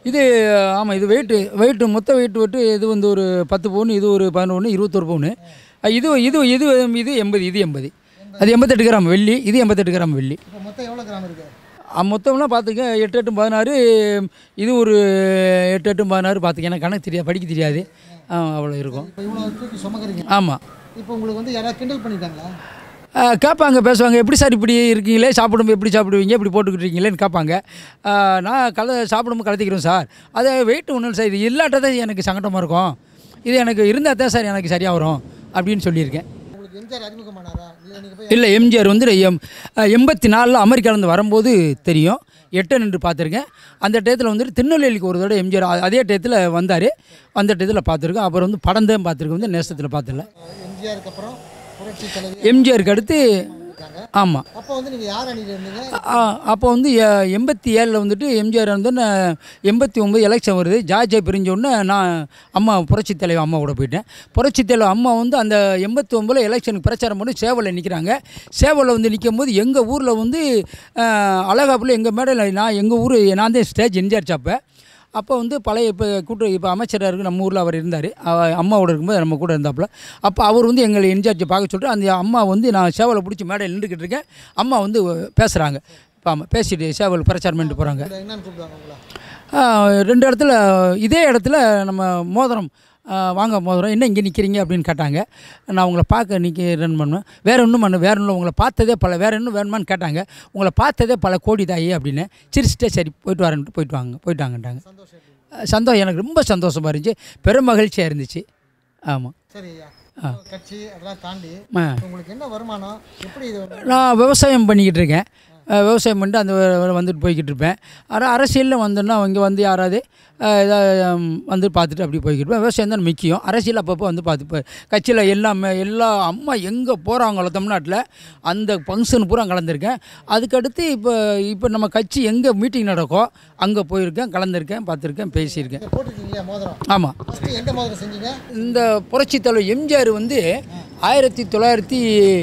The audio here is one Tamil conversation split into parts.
இது ஆமாம் இது வெயிட்டு வெயிட்டு மொத்த வெயிட் விட்டு இது வந்து ஒரு பத்து பவுன் இது ஒரு பதினொன்று இருபத்தொரு பவுன் இது இது இது இது எண்பது இது எண்பது அது எண்பத்தெட்டு கிராம் வெள்ளி இது எண்பத்தெட்டு கிராம் வெள்ளி இப்போ மொத்தம் எவ்வளோ கிராம் இருக்குது அ, மொத்தம்லாம் பார்த்துக்க எட்டு எட்டு பதினாறு இது ஒரு எட்டு எட்டு பதினாறு பார்த்துக்க எனக்கு கணக்கு தெரியாது படிக்க தெரியாது ஆ, அவ்வளோ இருக்கும் இப்போ இவ்வளோ தூக்கி சுமக்கிறீங்க ஆமாம் இப்போ உங்களுக்கு வந்து யாராவது கிண்டல் பண்ணிட்டாங்களா கேட்பாங்க பேசுவாங்க எப்படி சார் இப்படி இருக்கீங்களே சாப்பிடும்போது எப்படி சாப்பிடுவீங்க இப்படி போட்டுக்கிட்டு இருக்கீங்களேன்னு கேட்பாங்க ஆ, நான் கல சாப்பிடும்போது கலத்திக்கிறோம் சார் அது வெயிட் ஒன்றும் சார் இது இல்லாட்ட தான் எனக்கு சங்கடமாக இருக்கும் இது எனக்கு இருந்தால் தான் சார் எனக்கு சரியாக வரும் அப்படின்னு சொல்லியிருக்கேன் உங்களுக்கு எம்ஜிஆர் அறிமுகமானாரா இல்லை நீங்கள் போய் இல்லை எம்ஜிஆர் வந்து எம் எண்பத்தி நாலில் அமெரிக்காவிலேருந்து வரும்போது தெரியும் எட்டை நின்று பார்த்துருக்கேன் அந்த டயத்தில் வந்துட்டு திருநெல்வேலிக்கு ஒரு தடவை எம்ஜிஆர் அ- அதே டயத்தில் வந்தார் அந்த டயத்தில் பார்த்துருக்கேன் அப்புறம் வந்து படம் தான் பார்த்துருக்கேன் வந்து நேசத்தில் பார்த்ததில்ல எம்ஜிஆருக்கு அப்புறம் புரட்சி தலைவி எம்ஜிஆருக்கு அடுத்து இருக்காங்க ஆமாம் அப்போ வந்து நீங்கள் யார் அணியில் இருந்தீங்க அப்போ வந்து எ- எண்பத்தி ஏழில் வந்துட்டு எம்ஜிஆர் வந்து நான் எண்பத்தி ஒம்பது எலெக்ஷன் வருது ஜார்ஜை பிரிஞ்ச உடனே நான் அம்மா புரட்சி தலைவர் அம்மா கூட போயிட்டேன் புரட்சி தலைவர் அம்மா வந்து அந்த எண்பத்தி ஒம்பதில் எலெக்ஷனுக்கு பிரச்சாரம் பண்ணி சேவலில் நிற்கிறாங்க சேவலில் வந்து நிற்கும் போது எங்கள் ஊரில் வந்து அழகாப்பில் எங்கள் மேடையில் நான் எங்கள் ஊர் நான் தான் ஸ்டேஜ் இன்சார்ஜ் அப்போ அப்போ வந்து பழைய இப்போ கூட்டு இப்போ அமைச்சராக இருக்கு நம்ம ஊரில் அவர் இருந்தார் அம்மாவோட இருக்கும்போது நம்ம கூட இருந்தாப்புல அப்போ அவர் வந்து எங்களை இன்சார்ஜை பார்க்க சொல்லிட்டு அந்த அம்மா வந்து நான் சேவலை பிடிச்சி மேடையில் நின்றுக்கிட்டு இருக்கேன் அம்மா வந்து பேசுகிறாங்க இப்போ ஆமாம் பேசிட்டு சேவல் பிரச்சாரம் பண்ணிட்டு போகிறாங்க உங்களை என்னன்னு கூப்பிடுவாங்க உங்களை ரெண்டு இடத்துல இதே இடத்துல நம்ம மோதிரம் ஆ, வாங்க மோதிரம் என்ன இங்கே நிற்கிறீங்க அப்படின்னு கேட்டாங்க நான் உங்களை பார்க்க நிற்க ரன் பண்ணுவேன் வேறு ஒன்றும் பண்ண வேறு ஒன்றும் உங்களை பார்த்ததே பல வேறு இன்னும் வேணுமான்னு கேட்டாங்க உங்களை பார்த்ததே பல கோடி தாயி அப்படின்னு சிரிச்சிட்டே சரி போயிட்டு வரேன்ட்டு போயிட்டு வாங்க போயிட்டாங்கன்ட்டாங்க சந்தோஷம் எப்படி? அஹ் சந்தோஷம் எனக்கு ரொம்ப சந்தோஷமாக இருந்துச்சு பெரும் மகிழ்ச்சியாக இருந்துச்சு ஆமாம் சரி ஐயா கட்சி அதெல்லாம் தாண்டி ஆ இப்ப உங்களுக்கு என்ன வருமானம் எப்படி இது வந்து- நான் விவசாயம் பண்ணிக்கிட்டு இருக்கேன் அஹ் விவசாயம் பண்ணிட்டு அந்த வ- வ- வந்துட்டு போய்கிட்டு இருப்பேன் ஆனால் அரசியலில் வந்தோன்னா அவங்க வந்து யாராவது அஹ், ஏதாவது ஹம், வந்து பார்த்துட்டு அப்படி போய்கிட்டு இருப்பேன் விவசாயம் தான் முக்கியம் அரசியல் அப்பப்போ வந்து பார்த்து கட்சியில் எல்லாமே எல்லா அம்மா எங்கே போகிறாங்களோ தமிழ்நாட்டில் அந்த ஃபங்க்ஷன் பூரா கலந்துருக்கேன் அதுக்கடுத்து இப்போ இப்போ நம்ம கட்சி எங்கே மீட்டிங் நடக்கோ அங்கே போயிருக்கேன் கலந்துருக்கேன் பார்த்துருக்கேன் பேசியிருக்கேன் இங்க போட்டிருக்கீங்க இல்லையா மோதிரம் ஆமாம் ஃபஸ்ட்டு எந்த மோதிரம் செஞ்சீங்க இந்த புரட்சித் தலைவர் எம்ஜிஆர் வந்து ஆயிரத்தி தொள்ளாயிரத்தி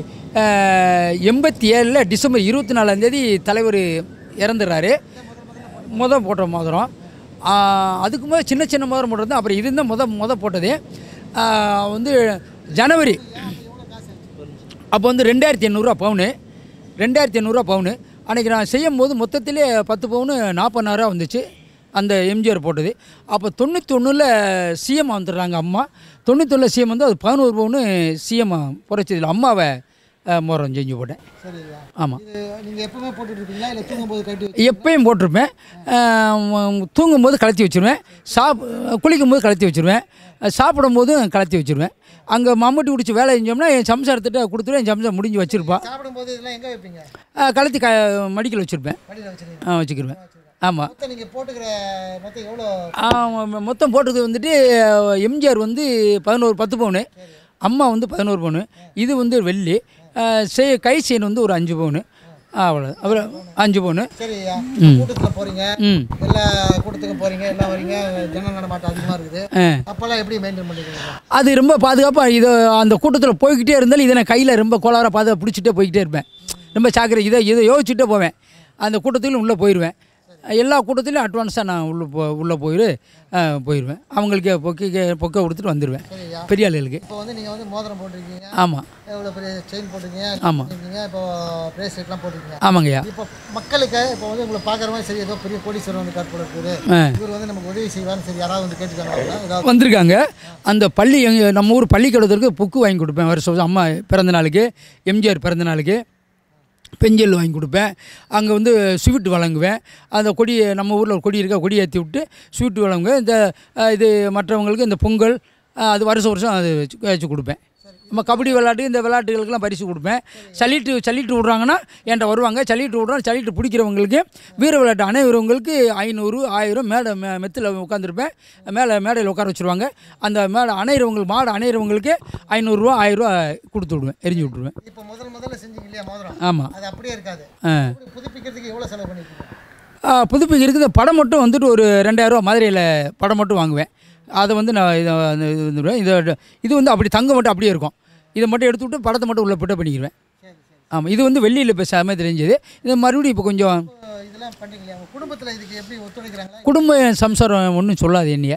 எண்பத்தி ஏழில் டிசம்பர் இருபத்தி நாலாந்தேதி தலைவர் இறந்துடுறாரு முத போட்ட மோதிரம் ஆஹ் அதுக்கு முதல் சின்ன சின்ன மோதிரம் போட்டது அப்புறம் இது தான் முத முத போட்டது ஆஹ் வந்து ஜனவரி அப்போ வந்து ரெண்டாயிரத்தி எண்ணூறுரூவா பவுனு ரெண்டாயிரத்தி எண்ணூறுரூவா பவுனு அன்றைக்கி நான் செய்யும் போது மொத்தத்திலே பத்து பவுனு நாற்பதாயிரரூவா வந்துச்சு அந்த எம்ஜிஆர் போட்டது அப்போ தொண்ணூத்தொன்னில் சிஎம் வந்துடுறாங்க அம்மா தொண்ணூத்தொன்னில் சிஎம் வந்து அது பதினோரு பவுனு சிஎம் புரட்சிதில் அம்மாவை அஹ், மோதிரம் செஞ்சு போட்டேன் சரி ஐயா ஆமாம் இது நீங்கள் எப்பவுமே போட்டுட்டு இருப்பீங்களா இல்லை தூங்கும்போது கட்டி வச்சு எப்பயும் போட்டிருப்பேன் அஹ், தூங்கும்போது கலத்தி வச்சுருவேன் சாப் குளிக்கும்போது கலத்தி வச்சுருவேன் சாப்பிடும்போதும் கலத்தி வச்சுருவேன் அங்கே மம்முட்டி பிடிச்சி வேலை செஞ்சோம்னா என் சம்சாரத்திட்ட கொடுத்துருவேன் என் சம்சாரம் முடிஞ்சு வச்சுருப்பா சாப்பிடும்போது இதெல்லாம் எங்கே வைப்பீங்க கலத்தி க மடிக்கல் வச்சுருப்பேன் வடியில் வச்சுருக்கீங்க ஆ வச்சுக்கிருவேன் ஆமாம் மொத்தம் நீங்கள் போட்டுக்கிற மொத்தம் எவ்வளோ ஆமாம் மொத்தம் போட்டது வந்துட்டு எம்ஜிஆர் வந்து பதினோரு பத்து பவுனு அம்மா வந்து பதினோரு பவுனு இது வந்து வெள்ளி அஹ், செய் கை செயின் வந்து ஒரு அஞ்சு பவுனு அவ்வளோ அப்புறம் அஞ்சு பவுனு சரி ஐயா கூட்டத்தில் போகிறீங்க ம் எல்லா கூட்டத்துக்கும் போகிறீங்க எல்லாம் வரீங்க ஜன நடமாட்டம் அதிகமாக இருக்குது ஆ அப்போல்லாம் எப்படி மெயின்டைன் பண்ணிக்கிறீங்க அது ரொம்ப பாதுகாப்பாக இது அந்த கூட்டத்தில் போய்கிட்டே இருந்தாலும் இதை நான் கையில் ரொம்ப கோளாறாக பாதுகா பிடிச்சிட்டே போய்கிட்டே இருப்பேன் ரொம்ப சாக்கிர இதை இதை யோசிச்சுட்டே போவேன் அந்த கூட்டத்திலும் உள்ளே போயிடுவேன் எல்லா கூட்டத்திலும் அட்வான்ஸாக நான் உள்ளே போ உள்ளே போயிடு போயிடுவேன் அவங்களுக்கு பொக்கை பொக்கை கொடுத்துட்டு வந்துடுவேன் சரியா பெரிய ஆளுகளுக்கு இப்போ வந்து நீங்கள் வந்து மோதிரம் போட்டிருக்கீங்க ஆமாம் எவ்வளோ பெரிய செயின் போட்டிருக்கீங்க ஆமா. இருக்கீங்க இப்போ பிரேஸ்லெட்லாம் போட்டிருக்கீங்க ஆமாங்கய்யா இப்போ மக்களுக்கு இப்போ வந்து உங்களை பார்க்குற மாதிரி சரி ஏதோ பெரிய கோடீஸ்வரர் வந்து கார் போல இருக்குது ஆ இவர் வந்து நமக்கு உதவி செய்வார்னு சரி யாராவது வந்து கேட்டுக்காங்க ஏதாவது வந்திருக்காங்க அந்த பள்ளி எங்க நம்ம ஊர் பள்ளிக்கூடத்திற்கு புக்கு வாங்கி கொடுப்பேன் வருஷம் வருஷம் அம்மா பிறந்த நாளுக்கு எம்ஜிஆர் பிறந்த நாளுக்கு பெஞ்சல் வாங்கி கொடுப்பேன் அங்கே வந்து ஸ்வீட் வழங்குவேன் அந்த கொடி நம்ம ஊரில் ஒரு கொடி இருக்கா கொடி ஏற்றி விட்டு ஸ்வீட் வழங்குவேன் இந்த அஹ், இது மற்றவங்களுக்கு இந்த பொங்கல் அஹ், அது வருஷம் வருஷம் அது வச்சு வச்சு கொடுப்பேன் நம்ம கபடி விளையாட்டு இந்த விளையாட்டுகளுக்கெல்லாம் பரிசு கொடுப்பேன் சல்லிட்டு சல்லிட்டு விட்றாங்கன்னா என்கிட்ட வருவாங்க சல்லிட்டு விட்றாங்க சல்லிட்டு பிடிக்கிறவங்களுக்கு வீர விளையாட்டு அனைவரவங்களுக்கு ஐநூறு ஆயிரம் மேடை மே மெத்தில் உட்காந்துருப்பேன் மேலே மேடையில் உட்கார வச்சுருவாங்க அந்த மேடை அணையிறவங்களுக்கு மாடு அணையிறவங்களுக்கு ஐநூறுரூவா ஆயிரரூவா கொடுத்து விடுவேன் எரிஞ்சு விட்ருவேன் இப்போ முதல் முதல்ல செஞ்சீங்க இல்லையா மோதிரம் ஆமாம் அது அப்படியே இருக்காது ஆ இப்படி புதுப்பிக்கிறதுக்கு எவ்வளோ செலவு பண்ணிருக்கீங்க ஆ, புதுப்பிக்கிறதுக்கு இந்த படம் மட்டும் வந்துட்டு ஒரு ரெண்டாயிரரூவா மதுரையில் படம் மட்டும் வாங்குவேன் அதை வந்து நான் இதை வந்து இது வந்துடுவேன் இது இது வந்து அப்படி தங்கம் மட்டும் அப்படியே இருக்கும் இதை மட்டும் எடுத்து விட்டு படத்தை மட்டும் உள்ளே பிட்ட பண்ணிக்கிடுவேன் சரி சரி ஆமாம் இது வந்து வெள்ளியில் பேசாமல் தெரிஞ்சது இது மறுபடியும் இப்போ கொஞ்சம் இப்போ இதெல்லாம் பண்ணுறீங்க உங்கள் குடும்பத்தில் இதுக்கு எப்படி ஒத்துழைக்கிறாங்களா குடும்ப சம்சாரம் ஒன்றும் சொல்லாது என்னைய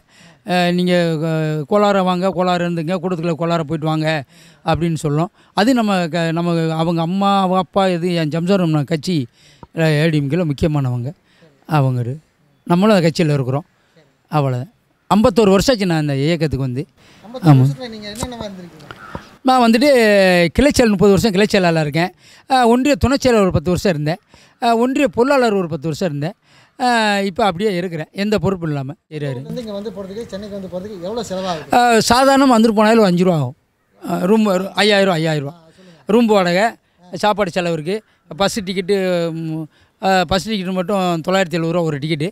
நீங்கள் கோளார வாங்க கோளாறு இருந்துங்க கூட்டத்துக்குள்ள கோளார போயிட்டு வாங்க அப்படின்னு சொல்லும் அது நம்ம க நம்ம அவங்க அம்மா அவங்க அப்பா இது என் சம்சாரம் நான் கட்சி ஏடிஎம்கில் முக்கியமானவங்க அவங்க இரு. நம்மளும் அந்த கட்சியில் இருக்கிறோம் அவ்வளோதான் ஐம்பத்தோரு வருஷம் ஆச்சு நான் இந்த இயக்கத்துக்கு வந்து ஐம்பத்தி வருஷத்தில் நீங்கள் என்னென்ன இருந்திருக்கீங்க நான் வந்துட்டு கிளைச்சல் முப்பது வருஷம் கிளைச்சலாளர் இருக்கேன் அஹ், ஒன்றிய துணைச் செயலர் ஒரு பத்து வருஷம் இருந்தேன் அஹ், ஒன்றிய பொருளாளர் ஒரு பத்து வருஷம் இருந்தேன் இப்போ அப்படியே இருக்கிறேன் எந்த பொறுப்பும் இல்லாமல் இருக்காரு வந்து இங்கே வந்து போகிறதுக்கு சென்னைக்கு வந்து போகிறதுக்கு எவ்வளோ செலவாகுது அஹ், சாதாரண வந்துட்டு போனாலும் ஒரு அஞ்சு ரூபா ஆகும் அஹ், ரூம் ஒரு ஐயாயிரம் ஐயாயிரம் ரூபா ரூம் வாடகை சாப்பாடு செலவு இருக்குது பஸ் டிக்கெட்டு பஸ் டிக்கெட்டு மட்டும் தொள்ளாயிரத்தி எழுபது ரூபா ஒரு டிக்கெட்டு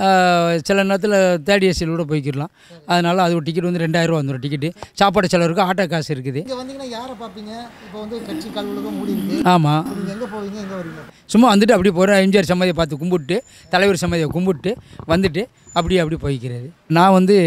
சில நேரத்தில் தேர்ட் ஏசியில் கூட போய்க்கிடலாம் அதனால் அது ஒரு டிக்கெட் வந்து ரெண்டாயிரரூவா வந்துடும் டிக்கெட்டு சாப்பாடு செலவு இருக்குது ஆட்டோ காசு இருக்குது இங்கே வந்தீங்கன்னா யாரை பார்ப்பீங்க இப்போ வந்து கட்சி கல்வெழுக்கும் மூடி இருக்கு ஆமாம் நீங்கள் எங்கே போவீங்க எங்கே வருவீங்க சும்மா வந்துட்டு அப்படியே போகிறேன் எம்ஜிஆர் சம்மதியை பார்த்து கும்பிட்டு தலைவர் சம்மதியை கும்பிட்டு வந்துட்டு அப்படியே அப்படி போய்க்கிறது நான் வந்து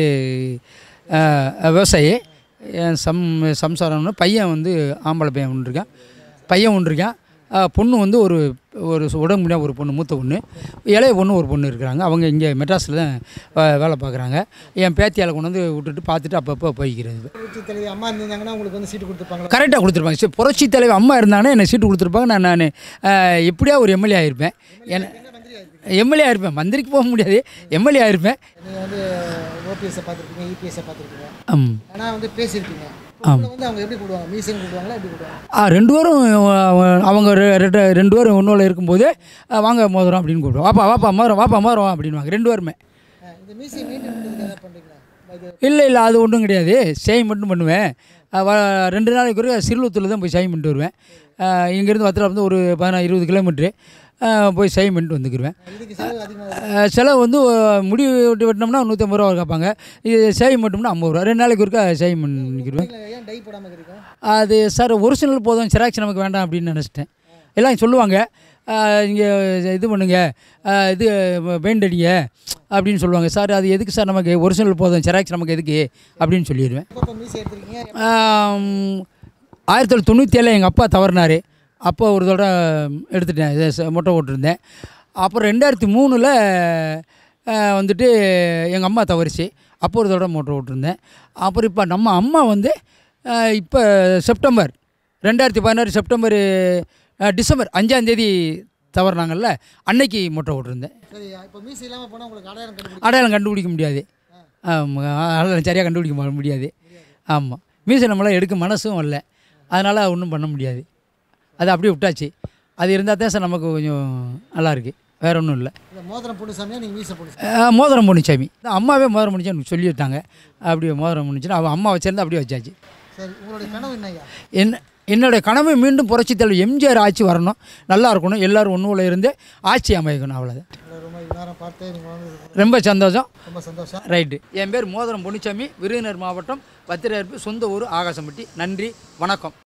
அஹ், விவசாயி என் சம் சம்சாரம்னு பையன் வந்து ஆம்பளை பையன் ஒன்று இருக்கான் பையன் ஒன்று இருக்கான் அஹ், பொண்ணு வந்து ஒரு ஒரு உடம்பு முடியாத ஒரு பொண்ணு மூத்த பொண்ணு இளைய பொண்ணு ஒரு பொண்ணு இருக்கிறாங்க அவங்க இங்கே மெட்ராஸில் தான் அஹ், வேலை பார்க்குறாங்க என் பேத்தியால் கொண்டு வந்து விட்டுட்டு பார்த்துட்டு அப்பப்போ போய்க்கிறது புரட்சி தலைவி அம்மா இருந்தாங்கன்னா உங்களுக்கு வந்து சீட்டு கொடுத்துருப்பாங்களா கரெக்டாக கொடுத்துருப்பாங்க சரி புரட்சி தலைவர் அம்மா இருந்தாங்கன்னா என்னை சீட்டு கொடுத்துருப்பாங்க நான் நான் எப்படியா ஒரு எம்எல்ஏ ஆகிருப்பேன் என்ன எம்எல்ஏ ஆயிருப்பேன் மந்திரிக்கு போக முடியாது எம்எல்ஏ ஆயிருப்பேன் நீங்கள் வந்து ஓபிஎஸ்ஸை பார்த்துருப்பீங்க இபிஎஸ்ஸை பார்த்துருப்பீங்க ம் ஆனால் வந்து பேசியிருப்பீங்க உங்களை வந்து அவங்க எப்படி கூடுவாங்க மீசைன்னு கூடுவாங்களா எப்படி கூடுவாங்க ஆ ரெண்டு பேரும் அஹ், அவங்க ரெ- ரெண்டு ரெண்டு பேரும் ஒன்றுல இருக்கும்போது அஹ், வாங்க மோதிரம் அப்படின்னு கூப்பிடுவோம் வாப்பா வாப்பா மோதிரம் வாப்பா மோதிரம் அப்படின்வாங்க ரெண்டு பேருமே அஹ் இந்த மீசையை மெயின்டைன் பண்ணுறதுக்கு எதாவது பண்ணுறீங்களா இது இல்லை இல்லை அது ஒன்றும் கிடையாது சேம் மட்டும் பண்ணுவேன் அஹ், வ- ரெண்டு நாளைக்கு ஒரு சிறுவத்தூரில் தான் போய் சைன் பண்ணிட்டு வருவேன் அஹ், இங்கேருந்து வத்திர வந்து ஒரு பதினாறு இருபது கிலோமீட்ரு அஹ், போய் சைன் பண்ணிட்டு வந்துக்கிருவேன் இதுக்கு செலவு அதிகமாக அஹ் செலவு வந்து அஹ், முடி வெட்டி வெட்டினோம்னா நூற்றம்பது ரூபா கேட்பாங்க இது சேவை மட்டும்னா ஐம்பது ரூபா ரெண்டு நாளைக்கு ஒருக்கா சேவை பண்ணிக்கிடுவேன் ஏன் டை போடாமல் இருக்கீங்க அது சார் ஒரிஜினல் போதும் ஜெராக்ஸ் நமக்கு வேண்டாம் அப்படின்னு நினச்சிட்டேன் எல்லாம் சொல்லுவாங்க இங்கே இது பண்ணுங்க அஹ், இது பெயிண்ட் அடிங்க அப்படின்னு சொல்லுவாங்க சார் அது எதுக்கு சார் நமக்கு ஒரிஜினல் போதும் ஜெராக்ஸ் நமக்கு எதுக்கு அப்படின்னு சொல்லிடுவேன் எப்போ மீசை எடுத்திருக்கீங்க ஆம், ஆயிரத்தி தொள்ளாயிரத்தி தொண்ணூற்றி ஏழில் எங்கள் அப்பா தவறினார் அப்போ ஒரு தடவை எடுத்துட்டேன் இதை ச- மொட்டை போட்டிருந்தேன் அப்புறம் ரெண்டாயிரத்தி மூணில் வந்துட்டு எங்கள் அம்மா தவறிச்சு அப்போ ஒரு தடவை மோட்டர் ஓட்டிருந்தேன் அப்புறம் இப்போ நம்ம அம்மா வந்து அஹ், இப்போ செப்டம்பர் ரெண்டாயிரத்தி பதினாறு செப்டம்பர் அஹ், டிசம்பர் அஞ்சாந்தேதி தவறினாங்கல்ல அன்னைக்கு மொட்டை ஓட்டிருந்தேன் சரி இப்போ மீசை இல்லாமல் போனால் உங்களுக்கு அடையாளம் கண்டுபிடிக்கும் அடையாளம் கண்டுபிடிக்க முடியாது ஆமாம் அடையாளம் சரியாக கண்டுபிடிக்க ம- முடியாது ஆமாம் மீசை நம்மளால் எடுக்க மனசும் இல்லை அதனால் ஒன்றும் பண்ண முடியாது அது அப்படியே விட்டாச்சு அது இருந்தால் தான் சார் நமக்கு கொஞ்சம் நல்லா இருக்கு வேற ஒன்றும் இல்லை இல்லை மோதிரம் பொண்ணுசாமியா நீங்கள் மீசை பொண்ணு அஹ், மோதிரம் பொண்ணுச்சாமி அம்மாவே மோதிரம் பொண்ணுச்சு எனக்கு சொல்லிவிட்டாங்க அப்படியே மோதிரம் பொண்ணுச்சுன்னா அவள் அம்மா வச்சிருந்தா அப்படியே வச்சாச்சு சரி உங்களுடைய கனவு என்னய்யா என் என்னுடைய கனவு மீண்டும் புரட்சி தலைவர் எம்ஜிஆர் ஆட்சி வரணும் நல்லா இருக்கணும் எல்லோரும் ஒன்றுல இருந்து ஆட்சி அமைக்கணும் அவ்வளோதான் உங்களை ரொம்ப நேரம் பார்த்து நீங்கள் வந்து ரொம்ப சந்தோஷம் ரொம்ப சந்தோஷம் ரைட்டு என் பேர் மோதிரம் பொன்னிச்சாமி விருதுநகர் மாவட்டம் பத்திரப்பு சொந்த ஊர் ஆகாசம்பட்டி நன்றி வணக்கம்